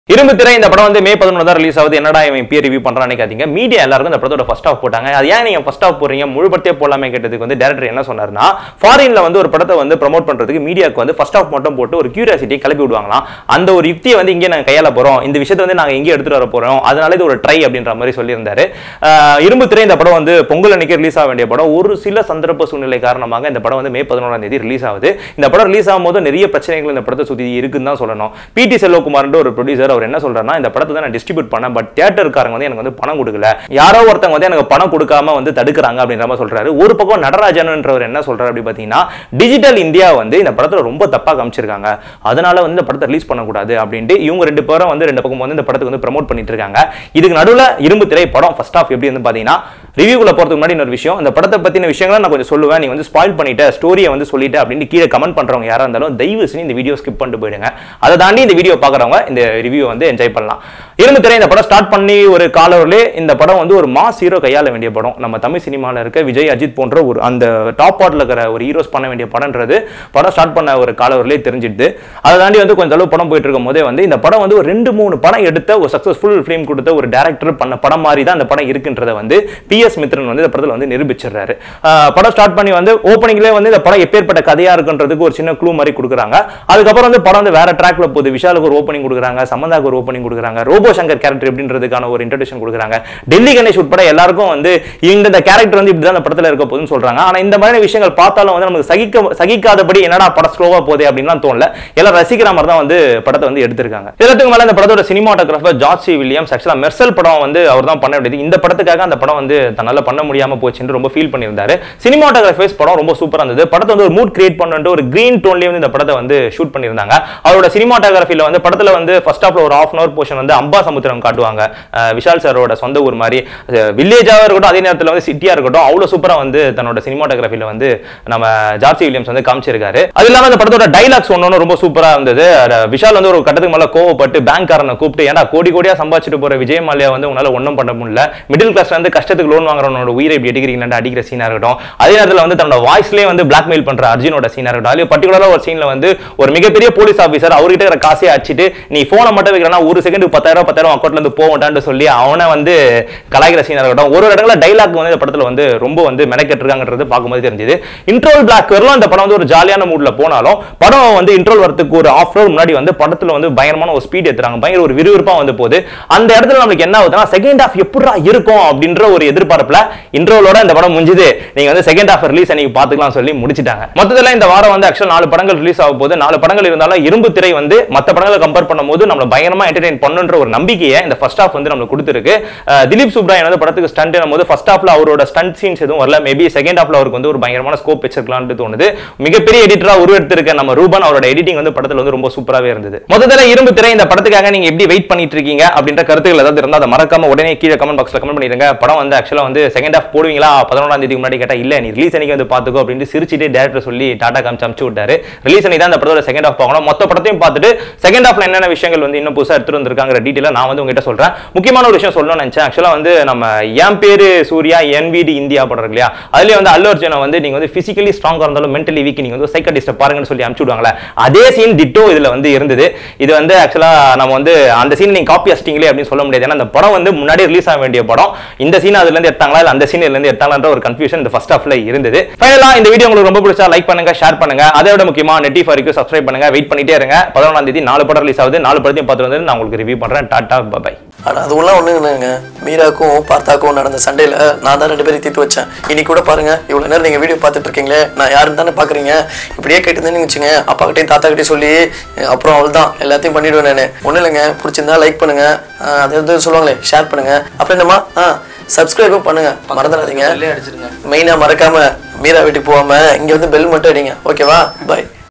இரும்பு திரை இந்த படம் வந்து மே பதினொன்று தான் ரிலீஸ் ஆகுது என்னடா இவன் இப்பயே ரிவ்யூ பண்றான்னு கேட்டீங்க மீடியா எல்லாருக்கும் இந்த படத்தோட ஃபர்ஸ்ட் ஆஃப் போட்டாங்க அது ஏன் நீங்க ஃபர்ஸ்ட் ஆஃப் போறீங்க முழு படத்தையே போடலாமே கேட்டதுக்கு வந்து டேரக்டர் என்ன சொன்னாருன்னா ஃபாரின்ல வந்து ஒரு படத்தை வந்து ப்ரோமோட் பண்றதுக்கு மீடியாவுக்கு வந்து ஃபர்ஸ்ட் ஆஃப் மட்டும் போட்டு ஒரு கியூரியாசிட்டியை கிளப்பி விடுவாங்களாம் அந்த ஒரு யுக்தியை வந்து இங்கே நாங்கள் கையாள போறோம் இந்த விஷயத்தை வந்து நாங்கள் இங்கே எடுத்துட்டு வர போறோம் அதனால இது ஒரு ட்ரை அப்படின்ற மாதிரி சொல்லியிருந்தாரு ஆஹ் இரும்பு திரை இந்த படம் வந்து பொங்கல் அன்னைக்கு ரிலீஸ் ஆக வேண்டிய படம் ஒரு சில சந்தர்ப்ப சூழ்நிலை காரணமாக இந்த படம் வந்து மே பதினோராம் தேதி ரிலீஸ் ஆகுது இந்த படம் ரிலீஸ் ஆகும்போது நிறைய பிரச்சனைகள் இந்த படத்தை சுத்தி இருக்குன்னு தான் சொல்லணும் பிடி செல்வகுமார்ன்ற ஒரு ப்ரொடியூசர் அவர் என்ன சொல்றாருன்னா இந்த படத்தை தான் நான் டிஸ்ட்ரிபியூட் பண்ணேன் பட் தியேட்டருக்காரங்க வந்து எனக்கு வந்து பணம் கொடுக்கல யாரோ ஒருத்தவங்க வந்து எனக்கு பணம் கொடுக்காம வந்து தடுக்கிறாங்க அப்படின்ற மாதிரி சொல்றாரு ஒரு பக்கம் நடராஜன்ன்றவர் என்ன சொல்றாரு அப்படி பார்த்தீங்கன்னா டிஜிட்டல் இந்தியா வந்து இந்த படத்துல ரொம்ப தப்பா காமிச்சிருக்காங்க அதனால வந்து இந்த படத்தை ரிலீஸ் பண்ணக்கூடாது அப்படின்ட்டு இவங்க ரெண்டு பேரும் வந்து ரெண்டு பக்கம் வந்து இந்த படத்துக்கு வந்து ப்ரமோட் பண்ணிட்டு இருக்காங்க இதுக்கு நடுவில் இரும்பு திரை படம் ஃபர்ஸ்ட் ஆஃப் எப்படி வந்து பார்த்தீங்கன்னா ரிவ்யூக்குள்ள போறதுக்கு முன்னாடி இன்னொரு விஷயம் இந்த படத்தை பத்தின விஷயங்களை நான் கொஞ்சம் சொல்லுவேன் நீ வந்து ஸ்பாயில் பண்ணிட்ட ஸ்டோரியை வந்து சொல்லிட்டு அப்படின்னு கீழே கமெண்ட் பண்றவங்க யாரா இருந்தாலும் தயவு செஞ்சு இந்த வீடியோ ஸ்கிப் பண்ணிட்டு போயிடுங்க அதை தாண்டி இந்த வீடியோ பார்க்குறவங்க இந்த ரிவ்யூ வந்து என்ஜாய் பண்ணலாம் இரும்பு திரை இந்த படம் ஸ்டார்ட் பண்ணி ஒரு காலவரிலே இந்த படம் வந்து ஒரு மாஸ் ஹீரோ கையாள வேண்டிய படம் நம்ம தமிழ் சினிமாவில் இருக்க விஜய் அஜித் போன்ற ஒரு அந்த டாப் பார்ட்ல இருக்கிற ஒரு ஹீரோஸ் பண்ண வேண்டிய படம்ன்றது படம் ஸ்டார்ட் பண்ண ஒரு காலவரிலே தெரிஞ்சிடுது அதை தாண்டி வந்து கொஞ்சம் அளவு படம் போயிட்டு இருக்கும் போதே வந்து இந்த படம் வந்து ஒரு ரெண்டு மூணு படம் எடுத்த ஒரு சக்ஸஸ்ஃபுல் ஃபிலிம் கொடுத்த ஒரு டேரக்டர் பண்ண படம் மாதிரி தான் அந்த படம் இருக்குன்றத வந்து பி எஸ் மித்ரன் வந்து இந்த படத்தில் வந்து நிரூபிச்சிடுறாரு ஆஹ் படம் ஸ்டார்ட் பண்ணி வந்து ஓப்பனிங்லேயே வந்து இந்த படம் எப்பேற்பட்ட கதையா இருக்குன்றதுக்கு ஒரு சின்ன க்ளூ மாதிரி கொடுக்குறாங்க அதுக்கப்புறம் வந்து படம் வந்து வேற ட்ராக்ல போகுது விஷாலுக்கு ஒரு ஓப்பனிங் கொடுக்குறாங்க சமந்தாக்கு ஒரு ஓப்பனிங் கொடுக்குறாங்க ரோபோ சங்கர் கேரக்டர் எப்படின்றதுக்கான ஒரு இன்ட்ரடக்ஷன் கொடுக்குறாங்க டெல்லி கணேஷ் உட்பட எல்லாருக்கும் வந்து இந்த இந்த கேரக்டர் வந்து இப்படி தான் அந்த படத்தில் இருக்க போகுதுன்னு சொல்றாங்க ஆனா இந்த மாதிரி விஷயங்கள் பார்த்தாலும் வந்து நமக்கு சகிக்க சகிக்காதபடி என்னடா படம் ஸ்லோவா போகுது அப்படின்லாம் தோணல எல்லாம் ரசிக்கிற மாதிரி தான் வந்து படத்தை வந்து எடுத்திருக்காங்க எல்லாத்துக்கும் மேல இந்த படத்தோட சினிமாட்டோகிராஃபர் ஜார்ஜ் சி வில்லியம்ஸ் ஆக்சுவலா மெர்சல் படம் வந்து அவர் தான் பண்ண வேண்டியது இந்த படத்துக்காக அந்த படம் வந்து தன்னால பண்ண முடியாம போச்சுன்னு ரொம்ப ஃபீல் பண்ணியிருந்தாரு சினிமாட்டோகிராஃபர்ஸ் படம் ரொம்ப சூப்பரா இருந்தது படத்தை வந்து ஒரு மூட் கிரியேட் பண்ணிட்டு ஒரு கிரீன் டோன்லயே வந்து இந்த படத்தை வந்து ஷூட் பண்ணியிருந்தாங்க அவரோட சினிமாட்டோகிராஃபில வந்து படத்துல வந்து ஃபர்ஸ்ட் ஹாஃப்ல ஒரு ஹாஃப் அன் அவர் போர்ஷன் வந்து அம்பா சமுத்திரம் காட்டுவாங்க அஹ் விஷால் சாரோட சொந்த ஊர் மாதிரி வில்லேஜாக இருக்கட்டும் அதே நேரத்தில் வந்து சிட்டியா இருக்கட்டும் அவ்வளோ சூப்பரா வந்து தன்னோட சினிமாட்டோகிராஃபில வந்து நம்ம ஜார்ஜி வில்லியம்ஸ் வந்து காமிச்சிருக்காரு அது இல்லாம இந்த படத்தோட டைலாக்ஸ் ஒன்று ரொம்ப சூப்பரா இருந்தது அட, விஷால் வந்து ஒரு கட்டத்துக்கு மேல கோவப்பட்டு பேங்க்காரனை கூப்பிட்டு ஏன்டா கோடி கோடியா சம்பாதிச்சுட்டு போற விஜய் மாலியா வந்து உங்களால ஒன்றும் பண்ண முடியல மிடில் கிளாஸ்ல வந்து கஷ்டத்துக்கு லோன் வாங்குறவனோட உயிரை இப்படி எடுக்கிறீங்களான்னு அடிக்கிற சீனா இருக்கட்டும் அதே நேரத்தில் வந்து தன்னோட வாய்ஸ்லேயே வந்து பிளாக்மெயில் பண்ற அர்ஜுனோட சீனா இருக்கட்டும் அதுல பர்டிகுலரா ஒரு சீன்ல வந்து ஒரு மிகப்பெரிய போலீஸ் ஆஃபீஸர் அவர்கிட்ட இருக்கிற காசையை அடிச்சிட்டு நீ போனை மட்டும் வைக்கிறனா ஒரு செகண்ட் பத்தாயிரம் பத்தாயிரம் அக்கௌண்ட்ல இருந்து போகட்டான்னு சொல்லி அவனை வந்து கலாய்கிற சீனா இருக்கட்டும் ஒரு ஒரு இடத்துல டைலாக் வந்து இந்த படத்துல வந்து ரொம்ப வந்து மெனக்கெட்டிருக்காங்கன்றது பார்க்கும்போது தெரிஞ்சது இன்ட்ரோல் பிளாக் வரலாம் இந்த படம் வந்து ஒரு ஜாலியான மூட்ல போனாலும் படம் வந்து இன்ட்ரோல் வரதுக்கு ஒரு ஆஃப் ஹவர் முன்னாடி வந்து படத்துல வந்து பயங்கரமான ஒரு ஸ்பீட் ஏத்துறாங்க பயங்கர ஒரு விறுவிறுப்பா வந்து போகுது அந்த இடத்துல நம்மளுக்கு என்ன ஆகுதுன்னா செகண்ட் ஹாஃப் எப்படா இருக்கும் அப்படின்ற ஒரு எதிர்பார்ப்புல இன்ட்ரோலோட இந்த படம் முடிஞ்சுது நீங்க வந்து செகண்ட் ஹாஃப் ரிலீஸ் அன்னைக்கு பாத்துக்கலாம் சொல்லி முடிச்சிட்டாங்க மொத்தத்துல இந்த வாரம் வந்து ஆக்சுவல் நாலு படங்கள் ரிலீஸ் ஆக போது நாலு படங்கள் இருந்தாலும் இரும்பு திரை வந்து மத்த படங்களை கம்பேர் பண்ணும்போது நம்மள பயங்கரமா என்டர்டைன் பண்ணுன்ற ஒரு நம்பிக்கையை இந்த ஃபர்ஸ்ட் ஹாஃப் வந்து நம்மளுக்கு கொடுத்துருக்கு அஹ் திலீப் சுப்ராயன் வந்து படத்துக்கு ஸ்டண்ட் போது ஃபர்ஸ்ட் ஹாஃப்ல அவரோட ஸ்டண்ட் சீன்ஸ் எதுவும் வரல மேபி செகண்ட் ஹாஃப்ல அவருக்கு வந்து ஒரு பயங்கரமான ஸ்கோப் வச்சிருக்கலாம்னு தோணுது மிகப்பெரிய எடிட்டரா உருவெடுத்திருக்க நம்ம ரூபன் அவரோட எடிட்டிங் வந்து படத்துல வந்து ரொம்ப சூப்பராகவே இருந்தது மொத்தத்துல இரும்பு திரை இந்த படத்துக்காக நீங்க எப்படி வெயிட் பண்ணிட்டு இருக்கீங்க அப்படின்ற கருத்துக்கள் ஏதாவது இருந்தால் அதை மறக்காம உடனே கீழே கமெண்ட் பாக்ஸ்ல கமெண்ட் பண்ணிருங்க படம் வந்து ஆக்சுவலா வந்து செகண்ட் ஹாஃப் போடுவீங்களா பதினொன்றாம் தேதிக்கு முன்னாடி கேட்டா இல்ல நீ ரிலீஸ் அன்னைக்கு வந்து பாத்துக்கோ அப்படின்னு சிரிச்சிட்டு டேரக்டர் சொல்லி டாடா காமிச்சு அமுச்சு விட்டாரு ரிலீஸ் அன்னைக்கு தான் அந்த படத்தோட செகண்ட் ஹாஃப் பார்க்கணும் மொத்த படத்தையும் பார்த்துட்டு செகண்ட் ஹாஃப்ல என்னென்ன விஷயங்கள் வந்து இன்னும் புதுசா எடுத்துட்டு வந்திருக்காங்கிற டீட்டெயில நான் வந்து உங்ககிட்ட சொல்றேன் முக்கியமான ஒரு விஷயம் சொல்லணும்னு நினைச்சேன் ஆக்சுவலா வந்து நம்ம என் பேரு சூர்யா என்விடி இந்தியா படம் இருக்கு இல்லையா அதுலயே வந்து அல்லு அர்ஜுனை வந்து நீங்க வந்து பிசிக்கலி ஸ்ட்ராங்கா இருந்தாலும் மென்டலி வீக் நீங்க வந்து சைக்கடிஸ்ட பாருங்கன்னு சொல்லி அனுப்பிச்சு விடுவாங்களே அதே சீன் டிட்டோ இதுல வந்து இருந்தது இது வந்து ஆக்சுவலா நம்ம வந்து அந்த சீன் நீங்க காப்பி அடிச்சிட்டீங்களே அப்படின்னு சொல்ல முடியாது ஏன்னா அந்த படம் வந்து முன்னாடியே ரிலீஸ் ஆக வேண்டிய படம் இந்த சீன் அதுல இருந்து எடுத்தாங்களா இல்ல அந்த சீன் இதுல இருந்து எடுத்தாங்களான்ற ஒரு கன்ஃபியூஷன் இந்த ஃபர்ஸ்ட் ஹாஃப்ல இருந்தது ஃபைனலா இந்த வீடியோ உங்களுக்கு ரொம்ப பிடிச்சா லைக் பண்ணுங்க ஷேர் பண்ணுங்க அதை விட முக்கியமா நெட்டி ஃபாரிக்கு சப்ஸ்கிரைப் பண்ணுங்க வெயிட் பண்ணிட்டே இருங்க பதினொன்றாம் தேதி நாலு படம் ரிலீஸ் ஆகுது நாலு படத்தையும் பார்த்து வந்து நான் உங்களுக்கு ரிவ்யூ பண்றேன் டாடா பை ஆனா அதுவெல்லாம் ஒண்ணுங்க மீராக்கும் பார்த்தாக்கும் நடந்த சண்டையில நான் தான் ரெண்டு பேரும் தீர்த்து வச்சேன் இன்னைக்கு கூட பாருங்க இவ்வளவு நேரம் நீங்க வீடியோ பார்த்துட்டு இருக்கீங்களே நான் யாருன்னு தானே பாக்குறீங்க இப்படியே கேட்டுருந்தேன்னு வச்சுங்க அப்பா கிட்டையும் தாத்தா கிட்டையும் சொல்லி அப்புறம் அவள் தான் எல்லாத்தையும் பண்ணிடுவேன் நான் ஒன்றும் இல்லைங்க பிடிச்சிருந்தா லைக் பண்ணுங்க ஆஹ் அது எதுவும் சொல்லுவாங்களே ஷேர் பண்ணுங்க அப்புறம் என்னம்மா ஆ சப்ஸ்கிரைபும் பண்ணுங்க மறந்துடாதீங்க மெயினா மறக்காம மீரா வீட்டுக்கு போகாம இங்க வந்து பெல் மட்டும் அடிங்க ஓகேவா பை